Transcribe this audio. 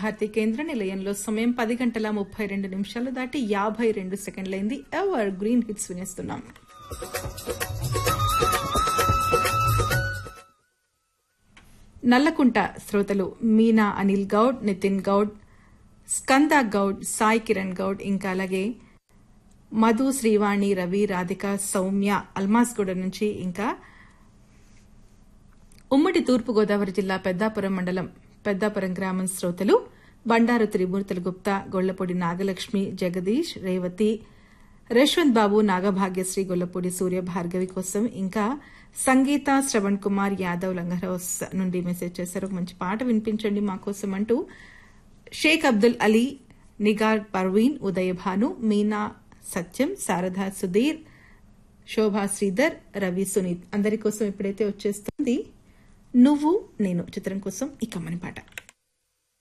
భారతి కేంద్ర నిలయంలో సమయం పది గంటల ముప్పై రెండు నిమిషాలు దాటి యాభై రెండు సెకండ్లైంది ఎవర్ గ్రీన్ హిట్స్ వినేస్తున్నాం నల్లకుంట శ్రోతలు మీనా అనిల్ గౌడ్ నితిన్ గౌడ్ స్కంద గౌడ్ సాయి కిరణ్ గౌడ్ ఇంకా అలాగే మధు శ్రీవాణి రవి రాధిక సౌమ్య అల్మాస్గూడ నుంచి ఇంకా ఉమ్మడి తూర్పుగోదావరి జిల్లా పెద్దాపురం మండలం పెద్దాపురం గ్రామం శ్రోతలు బండారు త్రిమూర్తుల గుప్తా గొళ్లపూడి నాగలక్ష్మి జగదీష్ రేవతి రేష్వంత్ బాబు నాగభాగ్యశ్రీ గొల్లపూడి సూర్య భార్గవి కోసం ఇంకా సంగీత శ్రవణ్ కుమార్ యాదవ్ లంగరౌస్ నుండి మెసేజ్ చేశారు ఒక మంచి పాట వినిపించండి మా కోసం అంటూ షేక్ అబ్దుల్ అలీ నిగార్ పర్వీన్ ఉదయ భాను మీనా సత్యం శారద సుధీర్ శోభా శ్రీధర్ రవి సునీత్ అందరి కోసం ఎప్పుడైతే వచ్చేస్తుంది నువ్వు నేను చిత్రం కోసం ఈ కమ్మని పాట